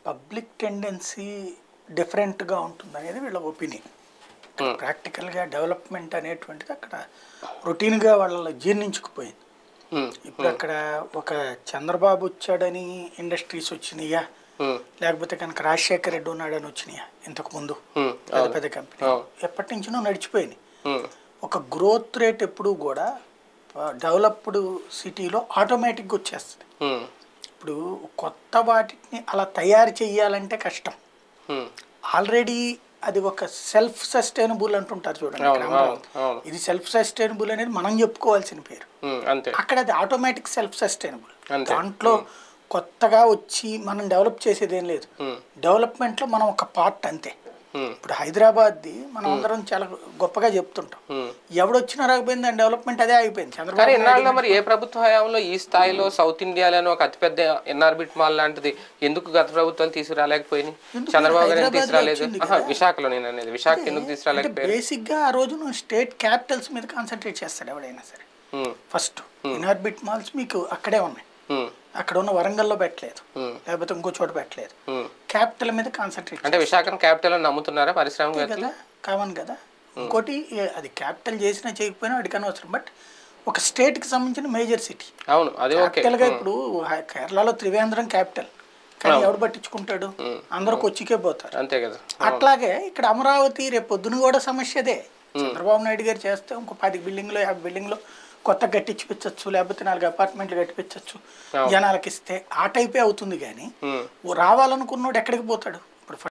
Public tendency డిఫరెంట్గా ఉంటుంది అనేది వీళ్ళ ఒపీనియన్ Hmm. ప్రాక్టికల్గా డెవలప్మెంట్ అనేటువంటిది అక్కడ రొటీన్గా వాళ్ళ జీర్ణించుకుపోయింది ఉమ్, ఇప్పుడు అక్కడ ఒక చంద్రబాబు వచ్చాడని ఇండస్ట్రీస్ వచ్చినాయా ఉమ్, లేకపోతే కనుక రాజశేఖర రెడ్డి ఉన్నాడని వచ్చినాయా ఇంతకు ముందు ఉమ్, పెద్ద అవును. పెద్ద కంపెనీ అవును. ఎప్పటి నుంచినో నడిచిపోయినాయి ఉమ్, ఒక గ్రోత్ రేట్ ఎప్పుడూ కూడా డెవలప్డ్ సిటీలో ఆటోమేటిక్గా వచ్చేస్తుంది ఉమ్, ఇప్పుడు కొత్త వాటిని అలా తయారు చేయాలంటే కష్టం ఉమ్, ఆల్రెడీ అది ఒక సెల్ఫ్ సస్టైనబుల్ అంటుంటారు చూడండి అవును, ఇక్కడ అమరావతి. అవును, అవును. ఇది సెల్ఫ్ సస్టైనబుల్ అనేది మనం చెప్పుకోవాల్సిన పేరు ఉమ్, అంతే అక్కడ అది ఆటోమేటిక్ సెల్ఫ్ సస్టైనబుల్ అంతే. దాంట్లో కొత్తగా వచ్చి మనం డెవలప్ చేసేది ఏం లేదు ఉమ్, డెవలప్మెంట్లో మనం ఒక పార్ట్ అంతే ఉమ్, ఇప్పుడు హైదరాబాద్ది మనం అందరం చాలా గొప్పగా చెప్తుంటాం ఉమ్. ఎవడొచ్చినా రాకపోయింది దాని డెవలప్మెంట్ అదే అయిపోయింది కానీ చంద్రబాబు ఎన్నాళ్ళలో మరి ఏ ప్రభుత్వ హయాంలో ఈ స్థాయిలో సౌత్ ఇండియాలోని ఒక అతిపెద్ద ఎన్ఆర్బిట్ మాల్ లాంటిది ఎందుకు గత ప్రభుత్వాలు తీసుకురాలేకపోయినాయి ఎందుకు చంద్రబాబు గారు హైదరాబాద్లో తీసుకురాలేదు వచ్చింది ఆహా, విశాఖలో నేను అనేది విశాఖ ఎందుకు అంటే తీసుకురాలేకపోయారు బేసిక్గా ఆ రోజు నువ్వు స్టేట్ క్యాపిటల్స్ మీద కాన్సన్ట్రేట్ చేస్తాడు ఎవడైనా సరే ఉమ్, ఫస్ట్ ఇన్ఆర్బిట్ మాల్స్ మీకు అక్కడే ఉన్నాయి ఉమ్, అక్కడ ఉన్న వరంగల్లో పెట్టలేదు ఉమ్, లేకపోతే ఇంకో చోట పెట్టలేదు ఉమ్. క్యాపిటల్ మీద కాన్సన్ట్రేట్ అంటే విశాఖను క్యాపిటల్ అని నమ్ముతున్నారా పారిశ్రామికవేత్తలు కదా కామన్ కదా ఇంకోటి ఏ- అది క్యాపిటల్ చేసినా చేయకపోయినా వాడికి అనవసరం బట్ ఒక స్టేట్కి సంబంధించిన మేజర్ సిటీ అవును అది ఓకే క్యాపిటల్గా ఇప్పుడు హై- కేరళలో త్రివేంద్రం క్యాపిటల్ కానీ ఎవడు పట్టించుకుంటాడు అందరూ కొచ్చికే పోతారు అంతే కదా అట్లాగే ఇక్కడ అమరావతి రేపు పొద్దున కూడా సమస్యదే చంద్రబాబు నాయుడు గారు చేస్తే ఇంకో పది బిల్డింగ్లో యాభై బిల్డింగ్లో కొత్త కట్టించిపించచ్చు లేకపోతే నాలుగు అపార్ట్మెంట్లు కట్టిపించచ్చు జనాలకి ఇస్తే ఆ టైపే అవుతుంది కానీ ఉమ్, ఓ రావాలనుకున్నోడు ఎక్కడికి పోతాడు